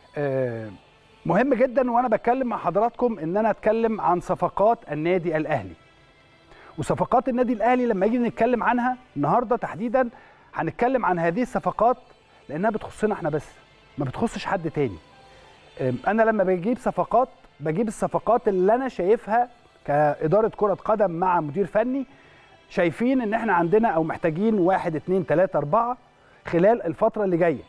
آه، مهم جدا وانا بتكلم مع حضراتكم ان انا اتكلم عن صفقات النادي الاهلي وصفقات النادي الاهلي لما يجي نتكلم عنها النهارده تحديدا هنتكلم عن هذه الصفقات لانها بتخصنا احنا بس ما بتخصش حد تاني أم، انا لما بجيب صفقات بجيب الصفقات اللي انا شايفها كاداره كره قدم مع مدير فني شايفين ان احنا عندنا او محتاجين واحد اتنين تلاته اربعه خلال الفتره اللي جايه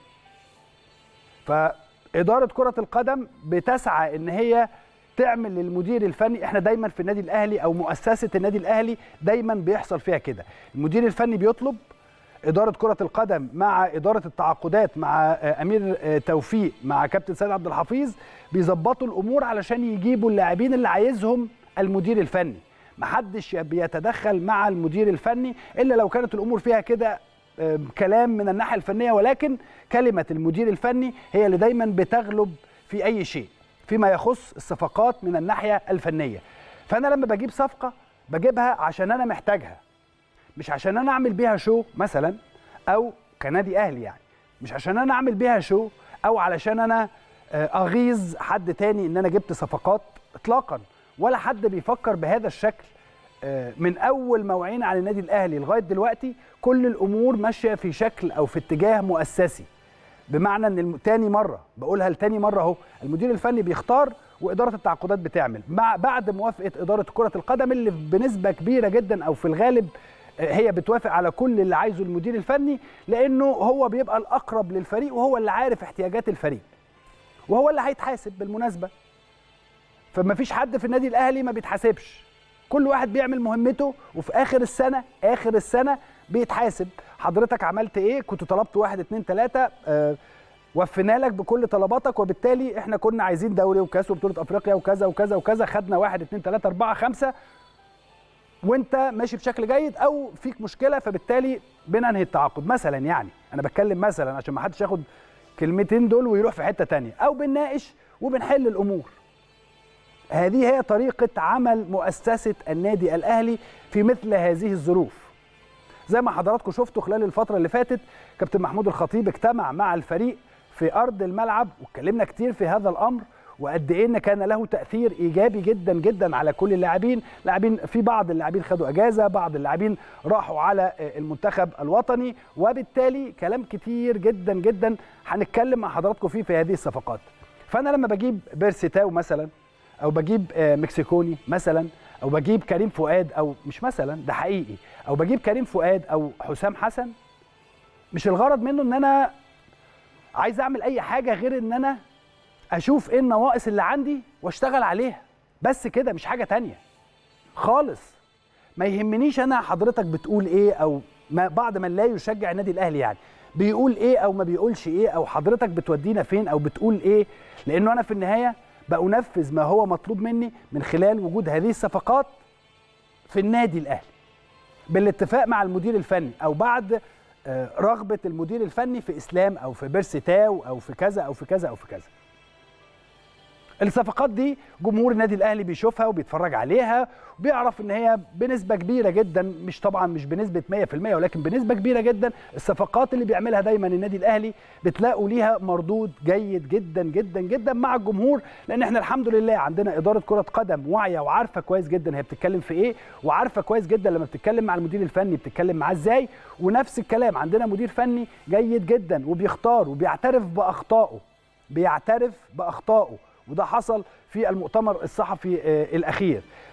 فاداره كره القدم بتسعى ان هي تعمل للمدير الفني احنا دايما في النادي الاهلي او مؤسسه النادي الاهلي دايما بيحصل فيها كده المدير الفني بيطلب اداره كره القدم مع اداره التعاقدات مع آه، امير آه، توفيق مع كابتن سيد عبد الحفيظ بيظبطوا الامور علشان يجيبوا اللاعبين اللي عايزهم المدير الفني محدش بيتدخل مع المدير الفني الا لو كانت الامور فيها كده آه، كلام من الناحيه الفنيه ولكن كلمه المدير الفني هي اللي دايما بتغلب في اي شيء فيما يخص الصفقات من الناحيه الفنيه فانا لما بجيب صفقه بجيبها عشان انا محتاجها مش عشان انا اعمل بيها شو مثلا او كنادي اهلي يعني مش عشان انا اعمل بيها شو او علشان انا آه، اغيظ حد تاني ان انا جبت صفقات اطلاقا ولا حد بيفكر بهذا الشكل آه، من اول ما وعينا على النادي الاهلي لغايه دلوقتي كل الامور ماشيه في شكل او في اتجاه مؤسسي بمعنى ان الم- تاني مره بقولها لتاني مره اهو المدير الفني بيختار واداره التعاقدات بتعمل مع بعد موافقه اداره كره القدم اللي بنسبه كبيره جدا او في الغالب آه، هي بتوافق على كل اللي عايزه المدير الفني لانه هو بيبقى الاقرب للفريق وهو اللي عارف احتياجات الفريق وهو اللي هيتحاسب بالمناسبه فما فيش حد في النادي الاهلي ما بيتحاسبش كل واحد بيعمل مهمته وفي اخر السنه اخر السنه بيتحاسب حضرتك عملت ايه كنت طلبت واحد اتنين تلاته آه وفينا لك بكل طلباتك وبالتالي احنا كنا عايزين دوري وكاس وبطوله افريقيا وكذا وكذا وكذا خدنا واحد اتنين تلاته اربعه خمسه وانت ماشي بشكل جيد او فيك مشكله فبالتالي بننهي التعاقد مثلا يعني انا بتكلم مثلا عشان ما حدش ياخد كلمتين دول ويروح في حته تانية او بنناقش وبنحل الامور هذه هي طريقه عمل مؤسسه النادي الاهلي في مثل هذه الظروف زي ما حضراتكم شفتوا خلال الفتره اللي فاتت كابتن محمود الخطيب اجتمع مع الفريق في ارض الملعب واتكلمنا كتير في هذا الامر وقد ايه ان كان له تاثير ايجابي جدا جدا على كل اللاعبين لاعبين في بعض اللاعبين خدوا اجازه بعض اللاعبين راحوا على المنتخب الوطني وبالتالي كلام كتير جدا جدا هنتكلم مع حضراتكم فيه في هذه الصفقات فانا لما بجيب بيرسي تاو مثلا او بجيب آه، مكسيكوني مثلا او بجيب كريم فؤاد او مش مثلا ده حقيقي او بجيب كريم فؤاد او حسام حسن مش الغرض منه ان انا عايز اعمل اي حاجه غير ان انا اشوف ايه النواقص اللي عندي واشتغل عليها بس كده مش حاجه تانية خالص ما يهمنيش انا حضرتك بتقول ايه او ما بعض من لا يشجع النادي الاهلي يعني بيقول ايه او ما بيقولش ايه او حضرتك بتودينا فين او بتقول ايه لانه انا في النهايه بنفذ ما هو مطلوب مني من خلال وجود هذه الصفقات في النادي الاهلي بالاتفاق مع المدير الفني او بعد آه، رغبه المدير الفني في اسلام او في بيرسي تاو او في كذا او في كذا او في كذا الصفقات دي جمهور النادي الاهلي بيشوفها وبيتفرج عليها وبيعرف ان هي بنسبه كبيره جدا مش طبعا مش بنسبه 100% ولكن بنسبه كبيره جدا الصفقات اللي بيعملها دايما النادي الاهلي بتلاقوا ليها مردود جيد جدا جدا جدا مع الجمهور لان احنا الحمد لله عندنا اداره كره قدم واعيه وعارفه كويس جدا هي بتتكلم في ايه وعارفه كويس جدا لما بتتكلم مع المدير الفني بتتكلم معاه ازاي ونفس الكلام عندنا مدير فني جيد جدا وبيختار وبيعترف باخطائه بيعترف باخطائه وده حصل في المؤتمر الصحفي آه، الاخير